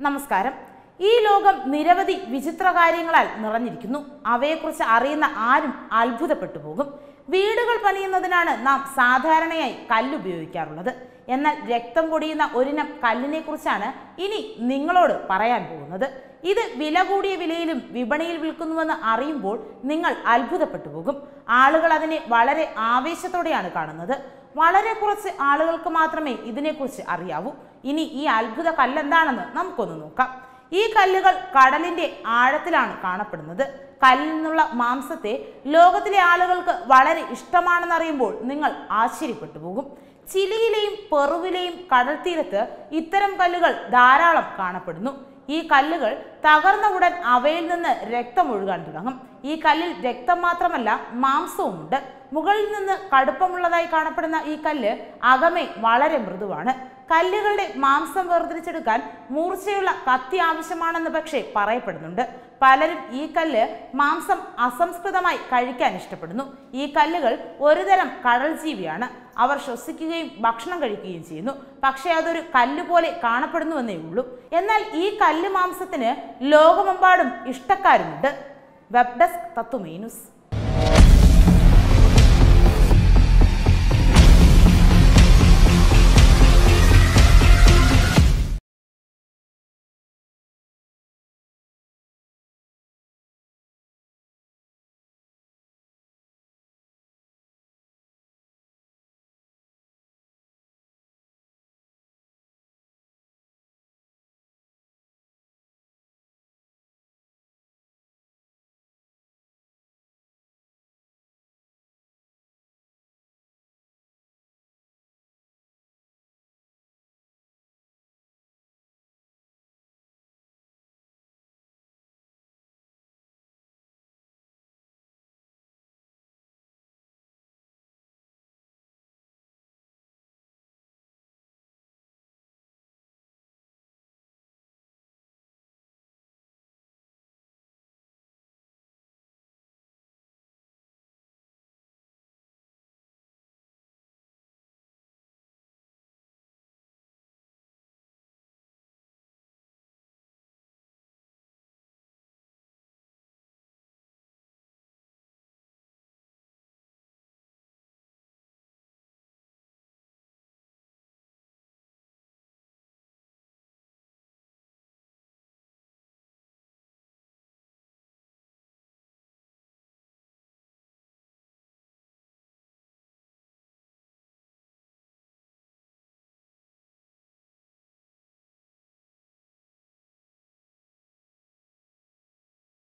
നമസ്കാരം ഈ ലോകം നിരവധി വിചിത്ര കാര്യങ്ങളാൽ നിറഞ്ഞിരിക്കുന്നു അവയെക്കുറിച്ച് അറിയുന്ന ആരും അത്ഭുതപ്പെട്ടു പോകും വീടുകൾ പണിയുന്നതിനാണ് നാം സാധാരണയായി കല്ല് ഉപയോഗിക്കാറുള്ളത് എന്നാൽ രക്തം പൊടിയുന്ന ഒരിനം കല്ലിനെ കുറിച്ചാണ് ഇനി നിങ്ങളോട് പറയാൻ പോകുന്നത് ഇത് വില കൂടിയ വിലയിലും വിപണിയിൽ വിൽക്കുന്നുവെന്ന് അറിയുമ്പോൾ നിങ്ങൾ അത്ഭുതപ്പെട്ടു പോകും ആളുകൾ അതിനെ വളരെ ആവേശത്തോടെയാണ് കാണുന്നത് വളരെ കുറച്ച് ആളുകൾക്ക് മാത്രമേ ഇതിനെക്കുറിച്ച് അറിയാവൂ ഇനി ഈ അത്ഭുത കല്ലെന്താണെന്ന് നമുക്കൊന്ന് നോക്കാം ഈ കല്ലുകൾ കടലിന്റെ ആഴത്തിലാണ് കാണപ്പെടുന്നത് കല്ലിൽ നിന്നുള്ള മാംസത്തെ ലോകത്തിലെ ആളുകൾക്ക് വളരെ ഇഷ്ടമാണെന്നറിയുമ്പോൾ നിങ്ങൾ ആശ്ചര്യപ്പെട്ടു പോകും ചിലിയിലെയും പെറുവിലെയും കടൽ തീരത്ത് ഇത്തരം കല്ലുകൾ ധാരാളം കാണപ്പെടുന്നു ഈ കല്ലുകൾ തകർന്ന ഉടൻ അവയിൽ നിന്ന് രക്തം ഒഴുകാൻ തുടങ്ങും ഈ കല്ലിൽ രക്തം മാത്രമല്ല മാംസവുമുണ്ട് മുകളിൽ നിന്ന് കടുപ്പമുള്ളതായി കാണപ്പെടുന്ന ഈ കല്ല് അകമേ വളരെ മൃദുവാണ് കല്ലുകളുടെ മാംസം വേർതിരിച്ചെടുക്കാൻ മൂർച്ചയുള്ള കത്തി ആവശ്യമാണെന്ന് പക്ഷേ പറയപ്പെടുന്നുണ്ട് പലരും ഈ കല്ല് മാംസം അസംസ്കൃതമായി കഴിക്കാൻ ഇഷ്ടപ്പെടുന്നു ഈ കല്ലുകൾ ഒരുതരം കടൽ ജീവിയാണ് അവർ ശ്വസിക്കുകയും ഭക്ഷണം കഴിക്കുകയും ചെയ്യുന്നു പക്ഷേ അതൊരു കല്ല് പോലെ കാണപ്പെടുന്നുവെന്നേ ഉള്ളൂ എന്നാൽ ഈ കല്ല് മാംസത്തിന് ലോകമെമ്പാടും ഇഷ്ടക്കാരുമുണ്ട് വെബ് ഡെസ്ക് തത്വമേ ന്യൂസ്